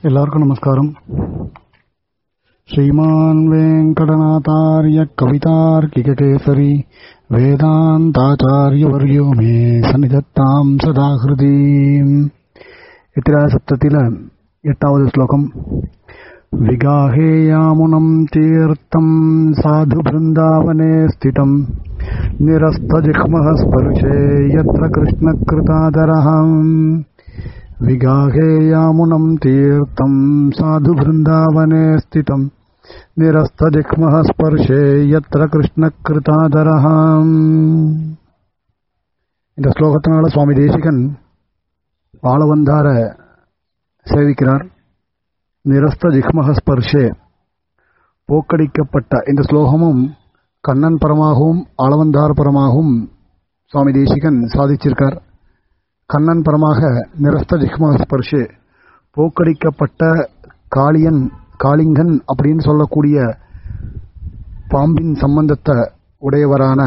എല്ലാവർക്കും നമസ്കാരം ശ്രീമാൻ വെങ്കടനാഥാര്യ കവിതാർക്കികകേസരി വേദാന്താചാര്യവർയോ മേ സന്നിധത്താം സദാഹൃതി ഇത്തിരാസപ്തത്തിലെ എട്ടാമത് ശ്ലോകം വിഗാഹേയാമുനം തീർത്ഥം സാധു ബൃന്ദാവനെ സ്ഥിതം നിരസ്തജിഹ്മഃ സ്പർശേ യത്ര കൃഷ്ണകൃതാദരഹം വിഗാഹേയാമുനം തീർത്ഥം സാധു ബൃന്ദാവനെ സ്ഥിതം നിരസ്തജിഹ്മഃ സ്പർശേ യത്ര കൃഷ്ണകൃതാദരഹം இந்த ஸ்லோகத்தினால சுவாமி தேசிகன் ஆளவந்தார சேவிக்கிறார் நிரஸ்த ஜிஹ்மஹ ஸ்பர்ஷே போக்கடிக்கப்பட்ட இந்த ஸ்லோகமும் கண்ணன் பரமாகவும் ஆளவந்தார் பரமாகவும் சுவாமி தேசிகன் சாதிச்சிருக்கார் கண்ணன் பரமாக நிரஸ்த ஜிஹ்மஹ ஸ்பர்ஷே போக்கடிக்கப்பட்ட காளியன் காளிங்கன் அப்படின்னு சொல்லக்கூடிய பாம்பின் சம்பந்தத்தை உடையவரான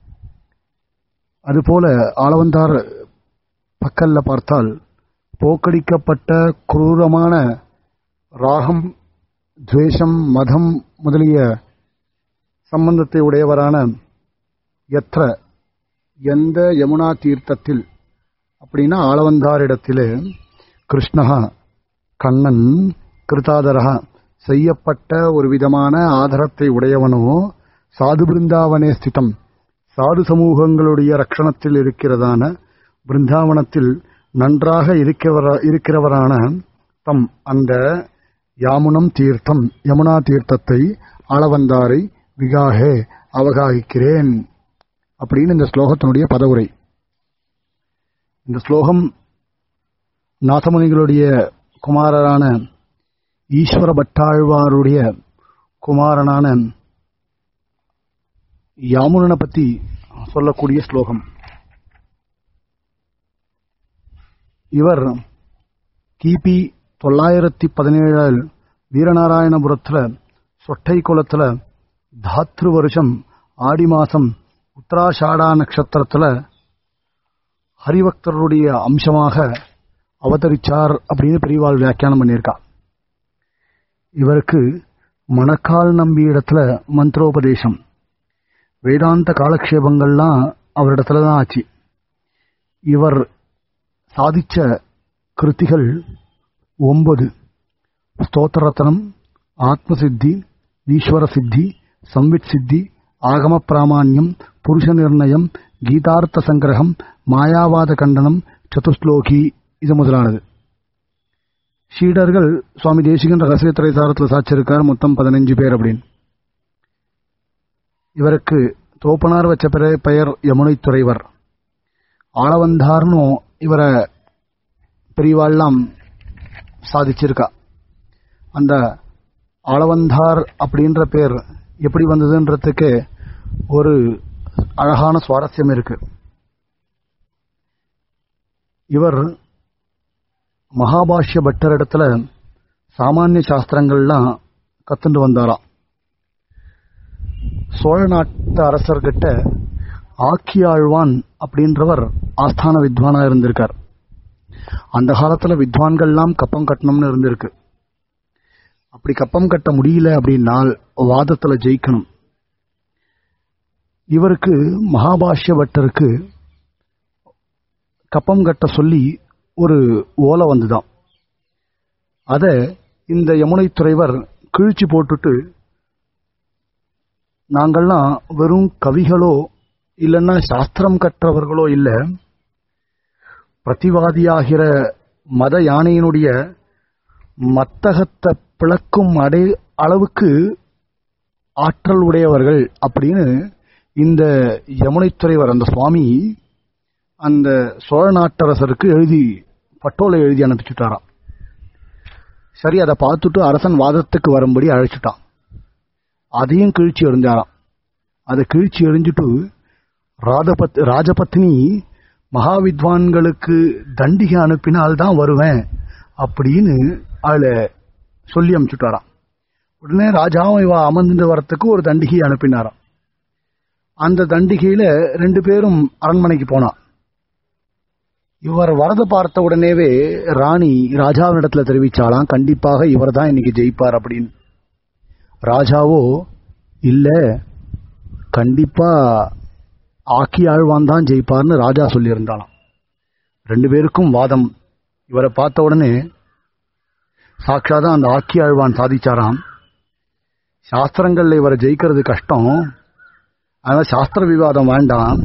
அதுபோல ஆளவந்தார் பக்கல்ல பார்த்தால் போக்கடிக்கப்பட்ட குரூரமான ராகம் துவேஷம் மதம் முதலிய சம்பந்தத்தை உடையவரான எத்திர எந்த யமுனா தீர்த்தத்தில் அப்படின்னா ஆளவந்தாரிடத்திலே கிருஷ்ணகா கண்ணன் கிருதாதரகா செய்யப்பட்ட ஒரு விதமான ஆதரத்தை உடையவனோ சாது பிருந்தாவனே ஸ்திதம் சாது சமூகங்களுடைய ரட்சணத்தில் இருக்கிறதான பிருந்தாவனத்தில் நன்றாக இருக்கிறவரான தம் அந்த யாமுனம் தீர்த்தம் யமுனா தீர்த்தத்தை ஆளவந்தாரை விகாகே அவகாகிக்கிறேன் அப்படின்னு இந்த ஸ்லோகத்தினுடைய பதவுரை இந்த ஸ்லோகம் நாதமுனிகளுடைய குமாரரான ஈஸ்வர பட்டாழ்வாருடைய குமாரனான யாமுனனை பத்தி சொல்லக்கூடிய ஸ்லோகம் இவர் கிபி தொள்ளாயிரத்தி பதினேழில் வீரநாராயணபுரத்துல சொட்டை குளத்துல தாத்ரு வருஷம் ஆடி மாசம் உத்தராஷாடா நட்சத்திரத்துல ஹரிபக்தருடைய அம்சமாக அவதரிச்சார் அப்படின்னு பெரியவாள் வியாக்கியானம் பண்ணியிருக்கா இவருக்கு மணக்கால் நம்பி இடத்துல மந்திரோபதேசம் வேதாந்த காலக்ஷேபங்கள்லாம் அவரிடத்துல தான் ஆச்சு இவர் சாதிச்ச கிருத்திகள் ஒன்பது ஸ்தோத்திரத்தனம் ஆத்மசித்தி ஈஸ்வர சித்தி சம்வித் சித்தி ஆகம பிராமான்யம் புருஷ நிர்ணயம் கீதார்த்த சங்கிரகம் மாயாவாத கண்டனம் சதுஸ்லோகி இது முதலானது ஷீடர்கள் சுவாமி தேசிகன் ரகசியத்துறை சாரத்தில் சாச்சிருக்கார் மொத்தம் பதினஞ்சு பேர் அப்படின்னு இவருக்கு தோப்பனார் வச்ச பெயர் யமுனை துறைவர் ஆளவந்தார்னு இவரை பெரியவாள்லாம் சாதிச்சிருக்கா அந்த ஆளவந்தார் அப்படின்ற பேர் எப்படி வந்ததுன்றதுக்கு ஒரு அழகான சுவாரஸ்யம் இருக்கு இவர் மகாபாஷ்ய பட்டர் இடத்துல சாமானிய சாஸ்திரங்கள்லாம் கத்துண்டு வந்தாராம் சோழ நாட்டு அரசர்கிட்ட ஆக்கியாழ்வான் அப்படின்றவர் ஆஸ்தான வித்வானா இருந்திருக்கார் அந்த காலத்துல வித்வான்கள்லாம் கப்பம் கட்டணும்னு இருந்திருக்கு அப்படி கப்பம் கட்ட முடியல அப்படின்னால் வாதத்துல ஜெயிக்கணும் இவருக்கு மகாபாஷ்ய பட்டருக்கு கப்பம் கட்ட சொல்லி ஒரு ஓலை வந்துதான் அத இந்த யமுனை துறைவர் கிழிச்சு போட்டுட்டு நாங்கள்லாம் வெறும் கவிகளோ இல்லைன்னா சாஸ்திரம் கற்றவர்களோ இல்ல பிரதிவாதியாகிற மத யானையினுடைய மத்தகத்தை பிளக்கும் அடை அளவுக்கு ஆற்றல் உடையவர்கள் அப்படின்னு இந்த யமுனைத்துறைவர் அந்த சுவாமி அந்த சோழ நாட்டரசருக்கு எழுதி பட்டோலை எழுதி அனுப்பிச்சுட்டாராம் சரி அதை பார்த்துட்டு அரசன் வாதத்துக்கு வரும்படி அழைச்சிட்டான் அதையும் கிழிச்சு எறிஞ்சாராம் அதை கிழிச்சு எறிஞ்சிட்டு ராஜபத் ராஜபத்னி மகாவித்வான்களுக்கு தண்டிகை அனுப்பினால் தான் வருவேன் அப்படின்னு அவளை சொல்லி அனுப்பிச்சுட்டாராம் உடனே ராஜாவும் இவ அமர்ந்து வரத்துக்கு ஒரு தண்டிகை அனுப்பினாராம் அந்த தண்டிகையில ரெண்டு பேரும் அரண்மனைக்கு போனான் இவர் வரத பார்த்த உடனேவே ராணி ராஜாவினிடத்துல தெரிவிச்சாலாம் கண்டிப்பாக இவர் தான் இன்னைக்கு ஜெயிப்பார் அப்படின்னு ராஜாவோ இல்ல கண்டிப்பா ஆக்கி ஆழ்வான் தான் ஜெயிப்பார்னு ராஜா சொல்லியிருந்தாலாம் ரெண்டு பேருக்கும் வாதம் இவரை பார்த்த உடனே சாட்சாதான் அந்த ஆக்கி ஆழ்வான் சாதிச்சாராம் சாஸ்திரங்கள்ல இவரை ஜெயிக்கிறது கஷ்டம் அதனால சாஸ்திர விவாதம் வேண்டாம்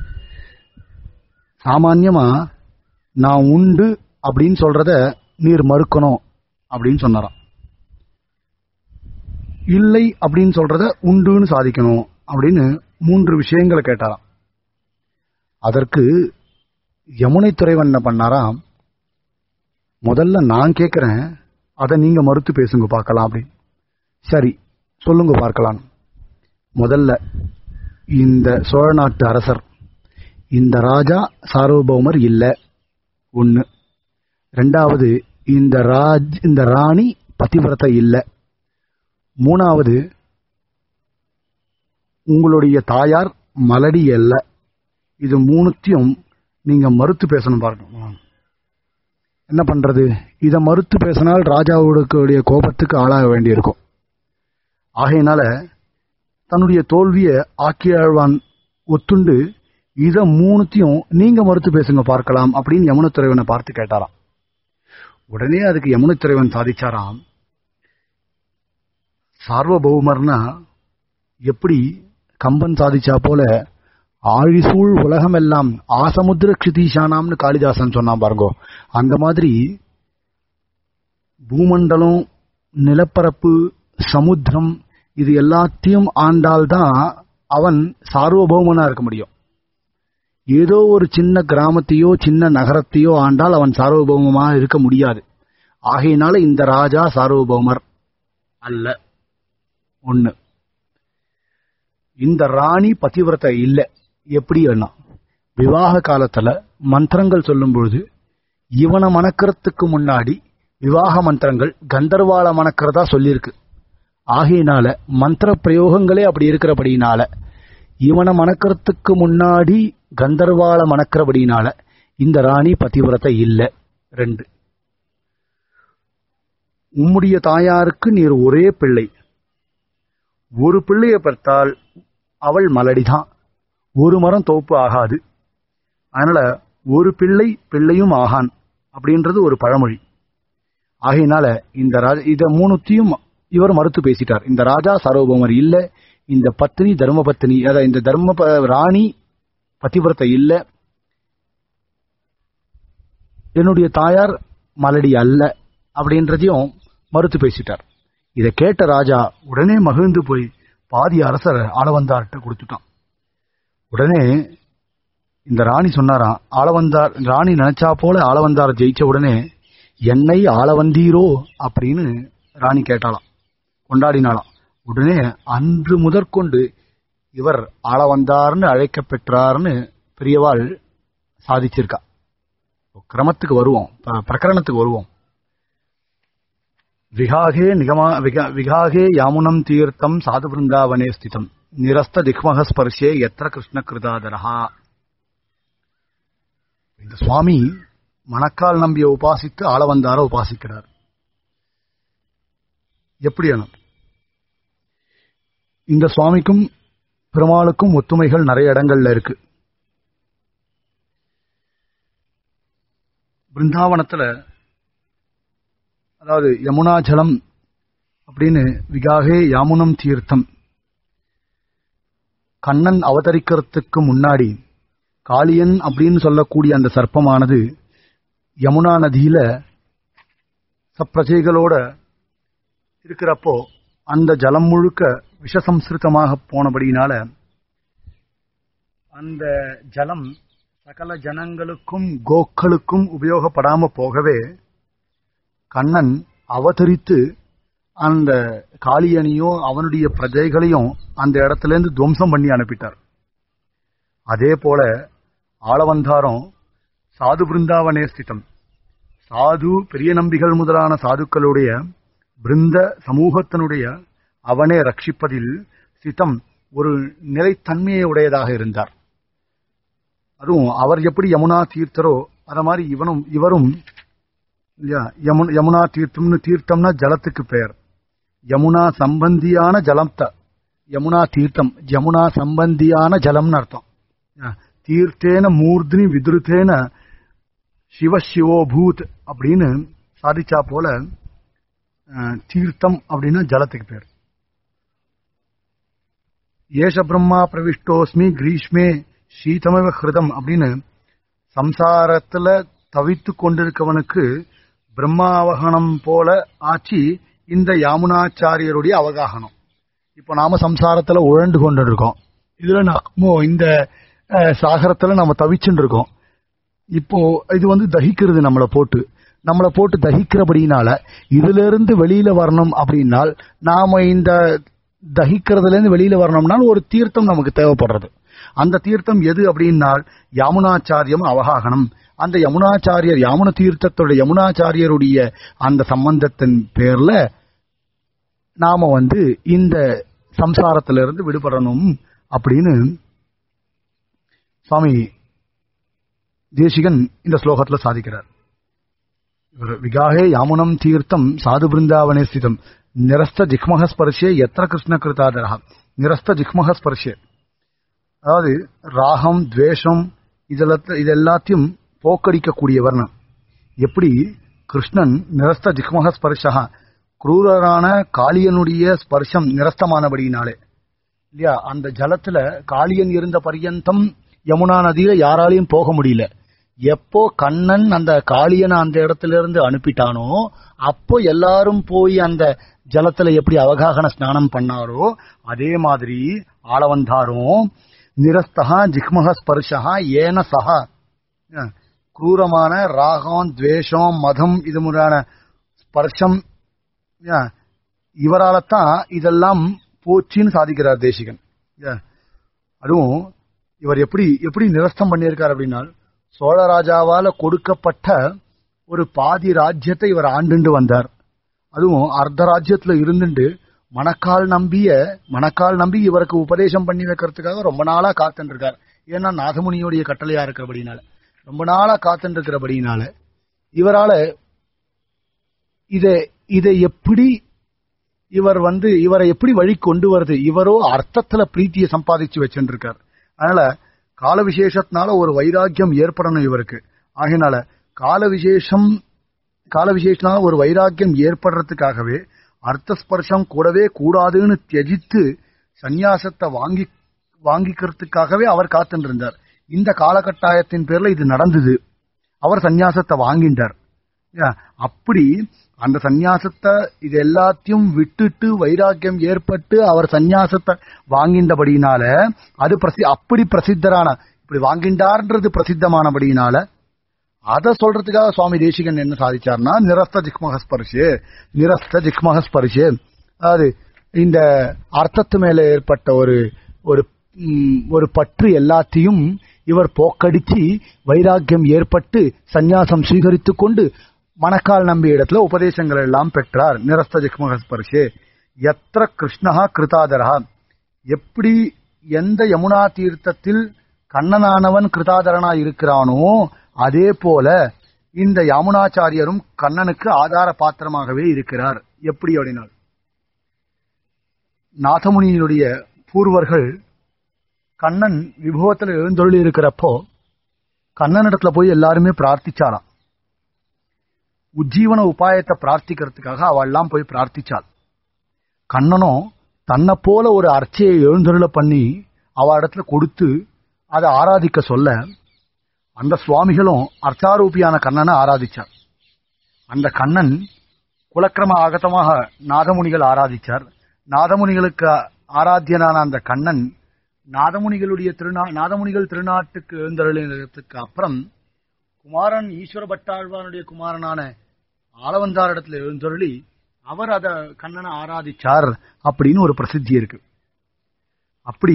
சாமான்யமா நான் உண்டு அப்படின்னு சொல்றத நீர் மறுக்கணும் அப்படின்னு சொன்னாராம் இல்லை அப்படின்னு சொல்றத உண்டுன்னு சாதிக்கணும் அப்படின்னு மூன்று விஷயங்களை கேட்டாராம் அதற்கு யமுனை துறைவன் என்ன பண்ணாராம் முதல்ல நான் கேட்கிறேன் அதை நீங்க மறுத்து பேசுங்க பார்க்கலாம் அப்படின்னு சரி சொல்லுங்க பார்க்கலாம் முதல்ல இந்த சோழ நாட்டு அரசர் இந்த ராஜா சார்வபௌமர் இல்ல ஒன்னு ரெண்டாவது இந்த ராஜ் இந்த ராணி பதிவிரதை இல்ல மூணாவது உங்களுடைய தாயார் மலடி அல்ல இது மூணுத்தையும் நீங்க மறுத்து பேசணும் பாருங்க என்ன பண்றது இதை மறுத்து பேசினால் ராஜாவுடைய கோபத்துக்கு ஆளாக வேண்டியிருக்கும் ஆகையினால தன்னுடைய தோல்வியை ஆக்கியாழ்வான் ஒத்துண்டு இத மூணுத்தையும் நீங்க மறுத்து பேசுங்க பார்க்கலாம் அப்படின்னு யமுனத்துறைவனை பார்த்து கேட்டாராம் உடனே அதுக்கு யமுனத்துறைவன் சாதிச்சாராம் சார்வபௌமர்னா எப்படி கம்பன் சாதிச்சா போல ஆழிசூழ் உலகமெல்லாம் ஆசமுத்திர க்ஷிதீஷானாம்னு காளிதாசன் சொன்னான் பாருங்கோ அந்த மாதிரி பூமண்டலம் நிலப்பரப்பு சமுத்திரம் இது எல்லாத்தையும் ஆண்டால்தான் அவன் சார்வபௌமனா இருக்க முடியும் ஏதோ ஒரு சின்ன கிராமத்தையோ சின்ன நகரத்தையோ ஆண்டால் அவன் சார்வபௌமமா இருக்க முடியாது ஆகையினால இந்த ராஜா சார்வபௌமர் அல்ல ஒண்ணு இந்த ராணி பதிவிரத்தை இல்ல எப்படி என்ன விவாக காலத்துல மந்திரங்கள் சொல்லும் பொழுது இவனை மணக்கிறதுக்கு முன்னாடி விவாக மந்திரங்கள் கந்தர்வால மணக்கிறதா சொல்லியிருக்கு ஆகையினால மந்திர பிரயோகங்களே அப்படி இருக்கிறபடினால இவனை மணக்கிறதுக்கு முன்னாடி கந்தர்வால மணக்கிறபடினால இந்த ராணி பதிவிரத்தை இல்ல ரெண்டு உம்முடைய தாயாருக்கு நீர் ஒரே பிள்ளை ஒரு பிள்ளையை பெற்றால் அவள் மலடிதான் ஒரு மரம் தோப்பு ஆகாது அதனால ஒரு பிள்ளை பிள்ளையும் ஆகான் அப்படின்றது ஒரு பழமொழி ஆகையினால இந்த ராஜா இத மூணுத்தையும் இவர் மறுத்து பேசிட்டார் இந்த ராஜா சர்வபௌமர் இல்ல இந்த பத்தினி தர்ம பத்தினி அதாவது இந்த தர்ம ப- ராணி பதிவிரத்தை இல்ல என்னுடைய தாயார் மலடி அல்ல அப்படின்றதையும் மறுத்து பேசிட்டார் இதை கேட்ட ராஜா உடனே மகிழ்ந்து போய் பாதி அரசர் ஆளவந்தார்கிட்ட கொடுத்துட்டான் உடனே இந்த ராணி சொன்னாராம் ஆளவந்தார் ராணி நினைச்சா போல ஆளவந்தார் ஜெயிச்ச உடனே என்னை ஆளவந்தீரோ அப்படின்னு ராணி கேட்டாளாம் கொண்டாடினாளாம் உடனே அன்று முதற்கொண்டு இவர் ஆளவந்தார்னு அழைக்கப் பெற்றார்னு பெரியவாள் சாதிச்சிருக்கா கிரமத்துக்கு வருவோம் ப- பிரகரணத்துக்கு வருவோம் விகாகே நிகமா விகா- விகாகே யாமுனம் தீர்த்தம் சாது பிருந்தாவனே ஸ்திதம் நிரஸ்த திக்மக ஸ்பர்ஷே எத்திர கிருஷ்ண கிருதாதரஹா இந்த சுவாமி மணக்கால் நம்பிய உபாசித்து ஆளவந்தார உபாசிக்கிறார் எப்படி அனும் இந்த சுவாமிக்கும் பெருமாளுக்கும் ஒத்துமைகள் நிறைய இடங்கள்ல இருக்கு பிருந்தாவனத்துல அதாவது யமுனாஜலம் அப்படின்னு விகாகே யாமுனம் தீர்த்தம் கண்ணன் அவதரிக்கிறதுக்கு முன்னாடி காளியன் அப்படின்னு சொல்லக்கூடிய அந்த சர்ப்பமானது யமுனா நதியில சப்பிரஜைகளோட இருக்கிறப்போ அந்த ஜலம் முழுக்க விஷசம்ஸ்கிருதமாக போனபடியினால அந்த ஜலம் சகல ஜனங்களுக்கும் கோக்களுக்கும் உபயோகப்படாம போகவே கண்ணன் அவதரித்து அந்த காளியனையும் அவனுடைய பிரஜைகளையும் அந்த இடத்துல இருந்து துவம்சம் பண்ணி அனுப்பிட்டார் அதே போல ஆளவந்தாரம் சாது பிருந்தாவனே ஸ்திதம் சாது பெரிய நம்பிகள் முதலான சாதுக்களுடைய பிருந்த சமூகத்தினுடைய அவனை ரட்சிப்பதில் சித்தம் ஒரு நிலைத்தன்மையை உடையதாக இருந்தார் அதுவும் அவர் எப்படி யமுனா தீர்த்தரோ அத மாதிரி இவனும் இவரும் இல்லையா யமுன் யமுனா தீர்த்தம்னு தீர்த்தம்னா ஜலத்துக்கு பெயர் யமுனா சம்பந்தியான ஜலம்த யமுனா தீர்த்தம் யமுனா சம்பந்தியான ஜலம்னு அர்த்தம் ஆ, தீர்த்தேன மூர்த்தினி விதுருத்தேன சிவ சிவோபூத் அப்படின்னு சாதிச்சா போல ஆ, தீர்த்தம் அப்படின்னா ஜலத்துக்கு பேர் ஏஷ பிரம்மா பிரவிஷ்டோஸ்மி கிரீஷ்மே சீதமவ ஹிருதம் அப்படின்னு சம்சாரத்துல தவித்து கொண்டிருக்கவனுக்கு பிரம்மாவகனம் போல ஆச்சு இந்த யாமுனாச்சாரியருடைய அவகாகனம் இப்போ நாம சம்சாரத்துல உழண்டு கொண்டு இருக்கோம் இதுல நாம இந்த அஹ், சாகரத்துல நம்ம தவிச்சுட்டு இருக்கோம் இப்போ இது வந்து தகிக்கிறது நம்மளை போட்டு நம்மளை போட்டு தகிக்கிறபடினால இதுல இருந்து வெளியில வரணும் அப்படின்னால் நாம இந்த தகிக்கிறதுல இருந்து வெளியில வரணும்னால் ஒரு தீர்த்தம் நமக்கு தேவைப்படுறது அந்த தீர்த்தம் எது அப்படின்னால் யாமுனாச்சாரியம் அவகாகனம் அந்த யமுனாச்சாரியர் யாமுன தீர்த்தத்தோட யமுனாச்சாரியருடைய அந்த சம்பந்தத்தின் பேர்ல நாம வந்து இந்த சம்சாரத்திலிருந்து விடுபடணும் அப்படின்னு சுவாமி தேசிகன் இந்த ஸ்லோகத்துல சாதிக்கிறார் இவர் விகாகே யாமுனம் தீர்த்தம் சாது பிருந்தாவனே ஸ்திதம் நிரஸ்த ஜிக்மக ஸ்பர்ஷே எத்திர கிருஷ்ண கிருதாதரா நிரஸ்த ஜிக்மக ஸ்பர்ஷே அதாவது ராகம் துவேஷம் இதெல்லாம் இது எல்லாத்தையும் போக்கடிக்கக்கூடியவர்னு எப்படி கிருஷ்ணன் நிரஸ்த ஜிக்மக ஸ்பர்ஷா குரூரரான காளியனுடைய ஸ்பர்ஷம் நிரஸ்தமானபடியினாலே இல்லையா அந்த ஜலத்துல காளியன் இருந்த பர்யந்தம் யமுனா நதியில யாராலையும் போக முடியல எப்போ கண்ணன் அந்த காளியனை அந்த இடத்துல இருந்து அனுப்பிட்டானோ அப்போ எல்லாரும் போய் அந்த ஜலத்துல எப்படி அவகாகன ஸ்நானம் பண்ணாரோ அதே மாதிரி ஆள வந்தாரும் நிரஸ்தகா ஜிக்மக ஸ்பர்ஷா ஏன சஹா அஹ், குரூரமான ராகம் துவேஷம் மதம் இது முறையான ஸ்பர்ஷம் அஹ், இவராலத்தான் இதெல்லாம் போச்சின்னு சாதிக்கிறார் தேசிகன் அஹ், அதுவும் இவர் எப்படி எப்படி நிரஸ்தம் பண்ணியிருக்கார் அப்படின்னா சோழ ராஜாவால கொடுக்கப்பட்ட ஒரு பாதி ராஜ்யத்தை இவர் ஆண்டுண்டு வந்தார் அதுவும் அர்த்த ராஜ்யத்துல இருந்துட்டு மணக்கால் நம்பிய மணக்கால் நம்பி இவருக்கு உபதேசம் பண்ணி வைக்கிறதுக்காக ரொம்ப நாளா காத்துட்டு இருக்கார் ஏன்னா நாதமுனியோடைய கட்டளையா இருக்கிறபடினால ரொம்ப நாளா காத்துட்டு இருக்கிறபடினால இவரால இதை இதை எப்படி இவர் வந்து இவரை எப்படி வழி கொண்டு வருது இவரோ அர்த்தத்துல பிரீத்தியை சம்பாதிச்சு வச்சுட்டு இருக்கார் அதனால கால விசேஷத்தினால ஒரு வைராக்கியம் ஏற்படணும் இவருக்கு ஆகையினால கால விசேஷம் கால விசேஷனால ஒரு வைராக்கியம் ஏற்படுறதுக்காகவே அர்த்த ஸ்பர்ஷம் கூடவே கூடாதுன்னு தியஜித்து சந்நியாசத்தை வாங்கி வாங்கிக்கிறதுக்காகவே அவர் காத்துட்டு இருந்தார் இந்த காலகட்டாயத்தின் பேர்ல இது நடந்தது அவர் சந்நியாசத்தை வாங்கிட்டார் ஏன், அப்படி அந்த சந்நியாசத்தை இது எல்லாத்தையும் விட்டுட்டு வைராக்கியம் ஏற்பட்டு அவர் சந்நியாசத்தை வாங்கின்றபடினால அது பிரசி அப்படி பிரசித்தரான இப்படி வாங்கின்றார்ன்றது பிரசித்தமானபடினால அத சொல்றதுக்காக சுவாமி தேசிகன் என்ன சாதிச்சார்னா நிரஸ்த ஜிக்மக ஸ்பர்ஷு நிரஸ்த ஜிக்மக ஸ்பர்ஷு அதாவது இந்த அர்த்தத்து மேல ஏற்பட்ட ஒரு ஒரு ம், ஒரு பற்று எல்லாத்தையும் இவர் போக்கடிச்சு வைராக்கியம் ஏற்பட்டு சந்நியாசம் ஸ்வீகரித்துக் கொண்டு மணக்கால் நம்பி இடத்துல உபதேசங்கள் எல்லாம் பெற்றார் நிரஸ்த ஜிக்மக ஸ்பர்ஷே எத்திர கிருஷ்ணஹா கிருதாதரா எப்படி எந்த யமுனா தீர்த்தத்தில் கண்ணனானவன் கிருதாதரனா இருக்கிறானோ அதே போல இந்த யாமுனாச்சாரியரும் கண்ணனுக்கு ஆதார பாத்திரமாகவே இருக்கிறார் எப்படி அப்படினால் நாதமுனியினுடைய பூர்வர்கள் கண்ணன் விபவத்தில் எழுந்தொழி இருக்கிறப்போ கண்ணனிடத்துல போய் எல்லாருமே பிரார்த்திச்சாராம் உஜ்ஜீவன உபாயத்தை பிரார்த்திக்கிறதுக்காக அவெல்லாம் போய் பிரார்த்திச்சாள் கண்ணனும் தன்னை போல ஒரு அர்ச்சையை எழுந்தருள பண்ணி அவ இடத்துல கொடுத்து அதை ஆராதிக்க சொல்ல அந்த சுவாமிகளும் அர்ச்சாரூபியான கண்ணனை ஆராதிச்சார் அந்த கண்ணன் குலக்கிரம ஆகத்தமாக நாதமுனிகள் ஆராதிச்சார் நாதமுனிகளுக்கு ஆராத்தியனான அந்த கண்ணன் நாதமுனிகளுடைய திருநா நாதமுனிகள் திருநாட்டுக்கு எழுந்தருளினதுக்கு அப்புறம் குமாரன் ஈஸ்வர பட்டாழ்வானுடைய குமாரனான ஆளவந்தார் இடத்துல எழுந்தருளி அவர் அத கண்ணனை ஆராதிச்சார் அப்படின்னு ஒரு பிரசித்தி இருக்கு அப்படி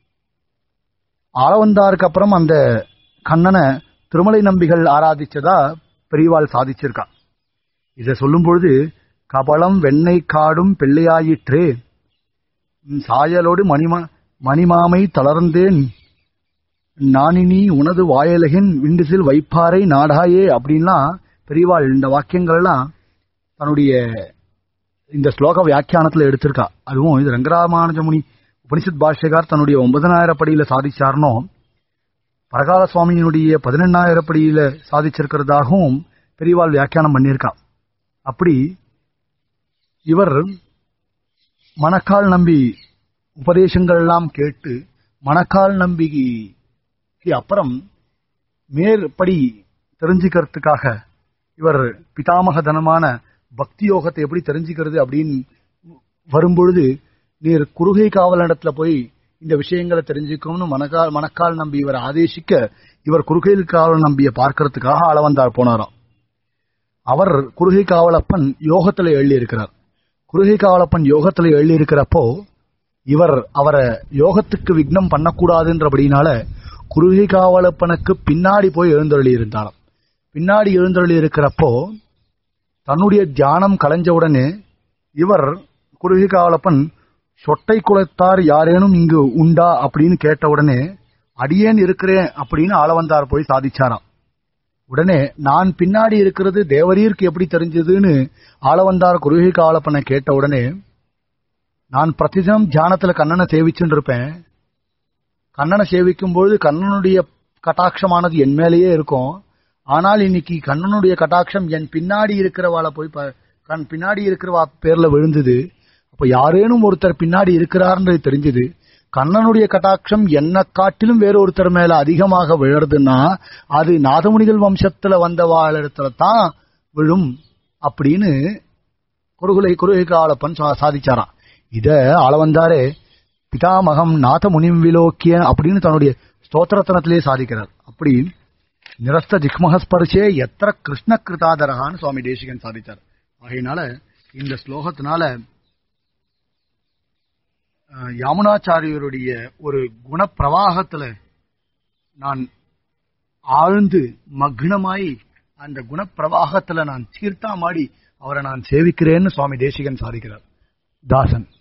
ஆளவந்தாருக்கு அப்புறம் அந்த கண்ணனை திருமலை நம்பிகள் ஆராதிச்சதா பெரியவாள் சாதிச்சிருக்கா இத சொல்லும் பொழுது கபலம் வெண்ணெய் காடும் பிள்ளையாயிற்றே உம் சாயலோடு மணிமா மணிமாமை தளர்ந்தேன் நானினி உனது வாயலகின் விண்டுசில் வைப்பாரை நாடாயே அப்படின்லாம் பெரியவாள் இந்த வாக்கியங்கள் எல்லாம் தன்னுடைய இந்த ஸ்லோக வியாக்கியானத்துல எடுத்திருக்கா அதுவும் இது ரங்கராமானுஜமுனி உபனிஷத் பாஷ்யகார் தன்னுடைய ஒன்பதனாயிரம் படியில சாதிச்சார்னோ பரகால சுவாமியினுடைய பதினெண்ணாயிரம் படியில சாதிச்சிருக்கிறதாகவும் பெரியவாள் வியாக்கியானம் பண்ணியிருக்கா அப்படி இவர் மணக்கால் நம்பி உபதேசங்கள் எல்லாம் கேட்டு மணக்கால் நம்பிக்கைக்கு அப்புறம் மேற்படி தெரிஞ்சுக்கிறதுக்காக இவர் பிதாமக தனமான பக்தி யோகத்தை எப்படி தெரிஞ்சுக்கிறது அப்படின்னு வரும்பொழுது நீர் குறுகை காவலனிடத்துல போய் இந்த விஷயங்களை தெரிஞ்சுக்கணும்னு மணக்கால் மணக்கால் நம்பி இவர் ஆதேசிக்க இவர் குறுகை காவல் நம்பிய பார்க்கறதுக்காக அளவந்தார் போனாராம் அவர் குறுகை காவலப்பன் யோகத்துல எழுதி இருக்கிறார் குறுகை காவலப்பன் யோகத்துல எழுதி இருக்கிறப்போ இவர் அவரை யோகத்துக்கு விக்னம் பண்ணக்கூடாதுன்றபடினால குறுகை காவலப்பனுக்கு பின்னாடி போய் எழுந்தருளி இருந்தாராம் பின்னாடி எழுந்தருளி இருக்கிறப்போ தன்னுடைய தியானம் கலைஞ்ச உடனே இவர் குறுகை காவலப்பன் சொட்டை குலத்தார் யாரேனும் இங்கு உண்டா அப்படின்னு கேட்ட உடனே அடியேன் இருக்கிறேன் அப்படின்னு ஆளவந்தார் போய் சாதிச்சாராம் உடனே நான் பின்னாடி இருக்கிறது தேவரீருக்கு எப்படி தெரிஞ்சதுன்னு ஆளவந்தார் குருகை காவலப்பனை கேட்ட உடனே நான் பிரதிதினம் தியானத்துல கண்ணனை சேவிச்சுட்டு இருப்பேன் கண்ணனை சேவிக்கும் பொழுது கண்ணனுடைய கட்டாட்சமானது என் மேலேயே இருக்கும் ஆனால் இன்னைக்கு கண்ணனுடைய கட்டாட்சம் என் பின்னாடி இருக்கிறவாளை போய் ப- கண் பின்னாடி இருக்கிறவா பேர்ல விழுந்தது அப்ப யாரேனும் ஒருத்தர் பின்னாடி இருக்கிறார்ன்றது தெரிஞ்சது கண்ணனுடைய கட்டாட்சம் என்ன காட்டிலும் வேற ஒருத்தர் மேல அதிகமாக விழறதுன்னா அது நாதமுனிகள் வம்சத்துல வந்தவாளிடத்துல தான் விழும் அப்படின்னு குருகுலை குருகை காலப்பன் சா- சாதிச்சாராம் இத ஆளவந்தாரே பிதாமகம் நாத முனிம் விலோக்கிய அப்படின்னு தன்னுடைய ஸ்தோத்திரத்தனத்திலே சாதிக்கிறார் அப்படி நிரஸ்த ஜிக்மஹஸ்பர்ஷே எத்திர கிருஷ்ண கிருதாதரகான்னு சுவாமி தேசிகன் சாதித்தார் ஆகையினால இந்த ஸ்லோகத்தினால அஹ், யாமுனாச்சாரியருடைய ஒரு குணப்பிரவாகத்துல நான் ஆழ்ந்து மக்னமாய் அந்த குணப்பிரவாகத்துல நான் தீர்த்தாமாடி அவரை நான் சேவிக்கிறேன்னு சுவாமி தேசிகன் சாதிக்கிறார் தாசன்